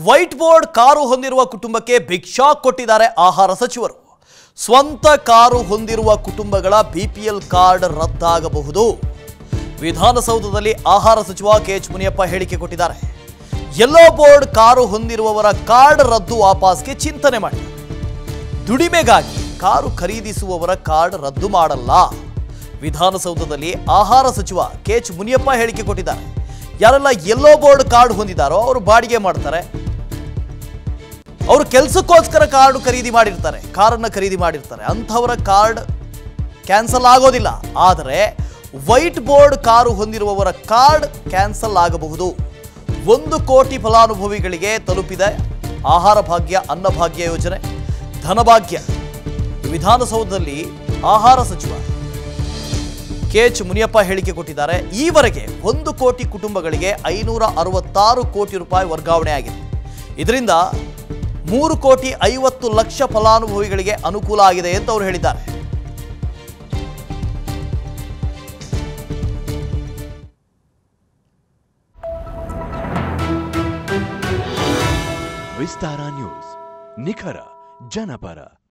white board car ಹೊಂದಿರುವ ಕುಟುಂಬಕ್ಕೆ big shock ಕೊಟ್ಟಿದ್ದಾರೆ ಆಹಾರ ಸಚಿವರು ಸ್ವಂತ ಕಾರು ಹೊಂದಿರುವ ಕುಟುಂಬಗಳ ಬಿಪಿಎಲ್ ಕಾರ್ಡ್ ರದ್ದಾಗಬಹುದು ವಿಧಾನಸೌಧದಲ್ಲಿ ಆಹಾರ ಸಚಿವ ಕೆಎಚ್ ಮುನಿಯಪ್ಪ ಹೇಳಿಕೆ ಕೊಟ್ಟಿದ್ದಾರೆ ಯೆಲ್ಲೋ ಬೋರ್ಡ್ ಕಾರು ಹೊಂದಿರುವವರ ಕಾರ್ಡ್ ರದ್ದು ವಾಪಸ್ಗೆ ಚಿಂತನೆ ಮಾಡಿ ದುಡಿಮೆಗಾಗಿ ಕಾರು ಖರೀದಿಸುವವರ ಕಾರ್ಡ್ ರದ್ದು ಮಾಡಲ್ಲ ವಿಧಾನಸೌಧದಲ್ಲಿ ಆಹಾರ ಸಚಿವ ಕೆಎಚ್ ಮುನಿಯಪ್ಪ ಹೇಳಿಕೆ ಕೊಟ್ಟಿದ್ದಾರೆ ಯಾರೆಲ್ಲ ಯೆಲ್ಲೋ ಬೋರ್ಡ್ ಕಾರ್ಡ್ ಹೊಂದಿದ್ದಾರೋ ಅವರು ಬಾಡಿಗೆ ಮಾಡ್ತಾರೆ ಅವರು ಕೆಲಸಕ್ಕೋಸ್ಕರ ಕಾರ್ಡ್ ಖರೀದಿ ಮಾಡಿರ್ತಾರೆ ಕಾರನ್ನು ಖರೀದಿ ಮಾಡಿರ್ತಾರೆ ಅಂಥವರ ಕಾರ್ಡ್ ಕ್ಯಾನ್ಸಲ್ ಆಗೋದಿಲ್ಲ ಆದರೆ ವೈಟ್ ಬೋರ್ಡ್ ಕಾರು ಹೊಂದಿರುವವರ ಕಾರ್ಡ್ ಕ್ಯಾನ್ಸಲ್ ಆಗಬಹುದು ಒಂದು ಕೋಟಿ ಫಲಾನುಭವಿಗಳಿಗೆ ತಲುಪಿದೆ ಆಹಾರ ಭಾಗ್ಯ ಅನ್ನಭಾಗ್ಯ ಯೋಜನೆ ಧನಭಾಗ್ಯ ವಿಧಾನಸೌಧದಲ್ಲಿ ಆಹಾರ ಸಚಿವ ಕೆಎಚ್ ಮುನಿಯಪ್ಪ ಹೇಳಿಕೆ ಕೊಟ್ಟಿದ್ದಾರೆ ಈವರೆಗೆ ಒಂದು ಕೋಟಿ ಕುಟುಂಬಗಳಿಗೆ ಐನೂರ ಅರವತ್ತಾರು ಕೋಟಿ ರೂಪಾಯಿ ವರ್ಗಾವಣೆ ಆಗಿದೆ ಇದರಿಂದ ಮೂರು ಕೋಟಿ ಐವತ್ತು ಲಕ್ಷ ಫಲಾನುಭವಿಗಳಿಗೆ ಅನುಕೂಲ ಆಗಿದೆ ಅಂತ ಅವರು ಹೇಳಿದ್ದಾರೆ ವಿಸ್ತಾರ ನ್ಯೂಸ್ ನಿಖರ ಜನಪರ